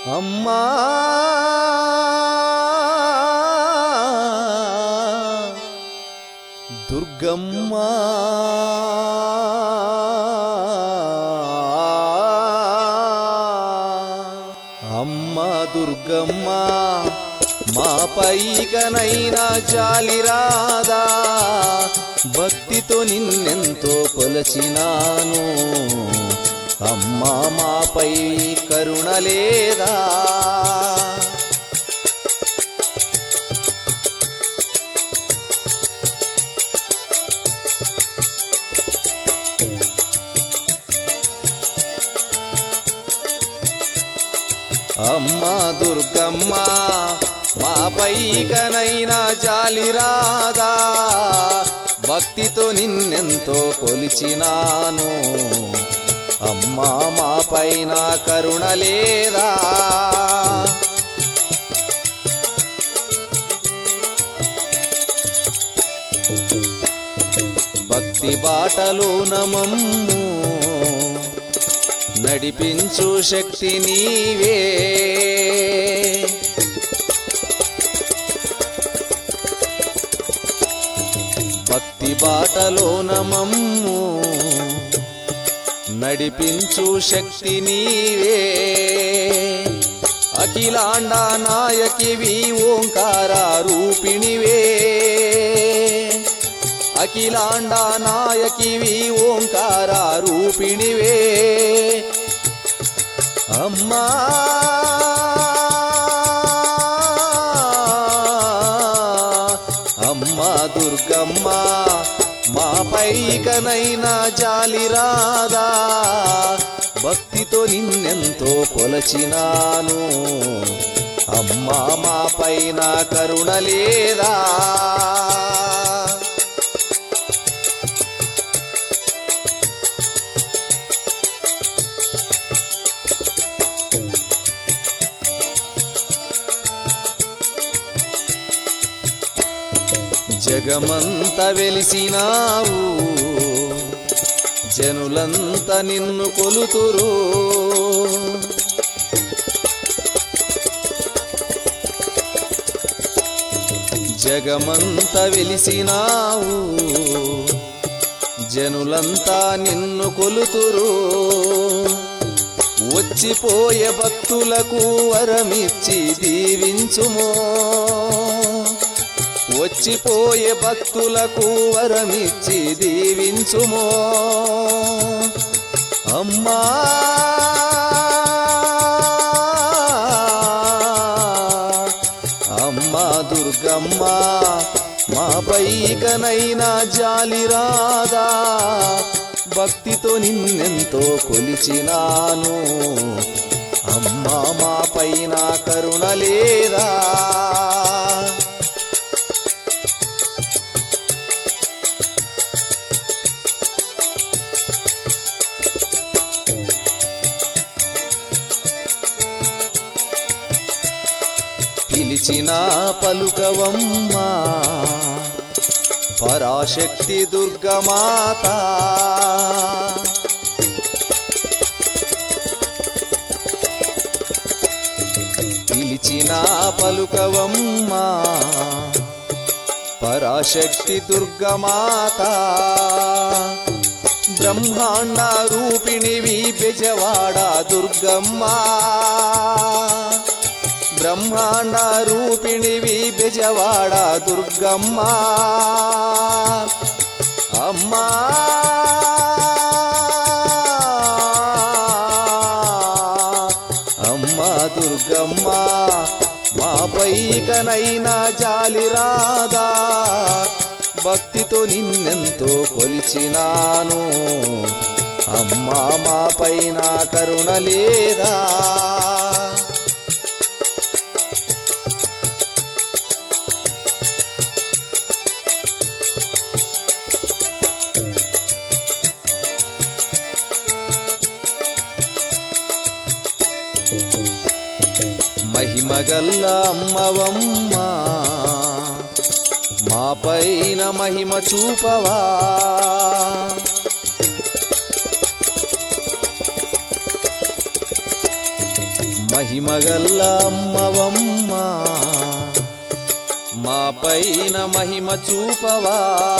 అమ్మా దుర్గమ్మ అమ్మ దుర్గమ్మ మా పైకనైనా జాలి రాదా భక్తితో నిన్నెంతో కొలచినాను అమ్మా మాపై కరుణ లేదా అమ్మా దుర్గమ్మ మాపై కనైనా జాలి రాదా భక్తితో నిన్నెంతో కొలిచినాను అమ్మా మా పైన కరుణ లేదా భక్తి బాటలో నమమ్ము నడిపించు శక్తి నీవే భక్తి బాటలో నమమ్ము నడిపించు శక్తి నీవే అఖిలాండ నాయకివి ఓంకార రూపిణివే అఖిలాండ నాయకివి ఓంకార రూపిణివే అమ్మా అమ్మా దుర్గమ్మ మా పైకనైనా జాలి రాదా భక్తితో నిన్నెంతో కొలచినాను అమ్మా మా పైన కరుణ లేదా జగమంత వెలిసినావు జనులంత నిన్ను కొలుతురు జగమంత వెలిసినావు జనులంతా నిన్ను కొలుతురు వచ్చిపోయే భక్తులకు వరమిచ్చి దీవించుమో వచ్చిపోయే భక్తులకు వరమిచ్చి దీవించుమో అమ్మా అమ్మా దుర్గమ్మ మా పైకనైనా జాలి రాదా భక్తితో నిన్నెంతో కొలిచినాను అమ్మా మా పైన కరుణ లేదా పిలిచిన పలుకవమ్మా పరాశక్తి దుర్గమాత పిలిచిన పలుకవమ్మా పరాశక్తి దుర్గమాత బ్రహ్మాండ రూపిణివి బెజవాడ దుర్గమ్మ బ్రహ్మాండ రూపిణివి బెజవాడ దుర్గమ్మ అమ్మా అమ్మా దుర్గమ్మ మా పైకనైనా జాలి రాదా భక్తితో నిన్నెంతో కొలిచినాను అమ్మా మా పైన కరుణ లేదా మహిమగల్ల అమ్మవమ్మ మా పైన మహిమ చూపవా మహిమగల్ల అమ్మవమ్మ మా పైన మహిమ చూపవా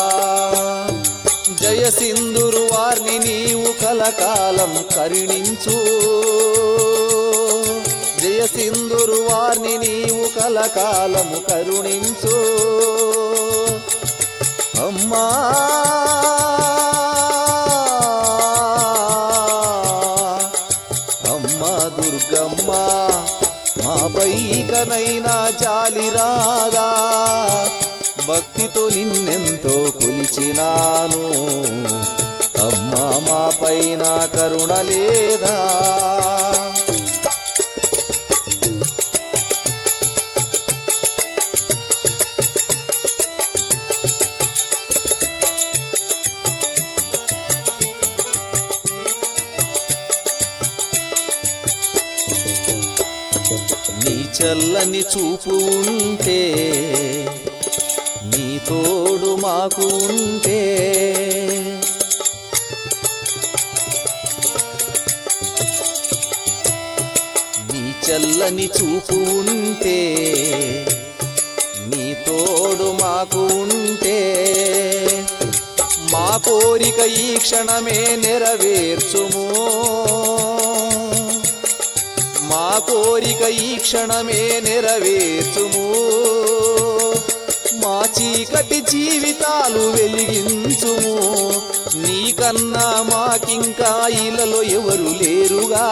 జయ సింధురు వారిని నీవు కలకాలం కరుణించు జయ సింధురు వారిని నీవు కలకాలము కరుణించు అమ్మా అమ్మ దుర్గమ్మ మా పైకనైనా జాలి రాదా భక్తితో నిన్నెంతో కొలిచినాను అమ్మ మా పైన కరుణ లేదా నీ చల్లని చూపు ఉంటే నీ తోడు మాకు ఉంటే నీ చల్లని చూపు ఉంటే నీ తోడు మాకు ఉంటే మా కోరిక ఈ క్షణమే నెరవేర్చుము మా కోరిక ఈ క్షణమే నెరవేర్చుము మా చీకటి జీవితాలు వెలిగించుము నీకన్నా మాకింకా ఇలలో ఎవరు లేరుగా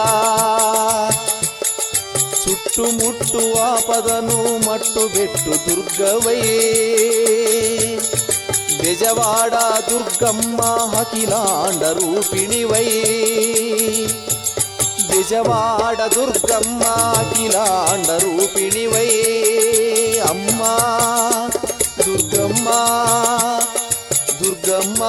చుట్టుముట్టు ఆపదను మట్టుబెట్టు దుర్గవై బెజవాడ దుర్గమ్మ హకిలాండ రూపిణివై బెజవాడ దుర్గమ్మ అఖిలాండ రూపిణివై అమ్మా దుర్గమ్మ దుర్గమ్మ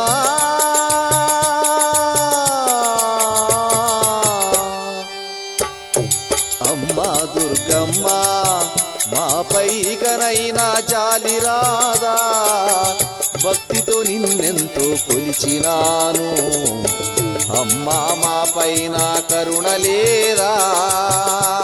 అమ్మా దుర్గమ్మ మా పైకనైనా జాలి రాదా భక్తితో నిన్నెంతో కొలిచినాను అమ్మా మా పైన కరుణ లేదా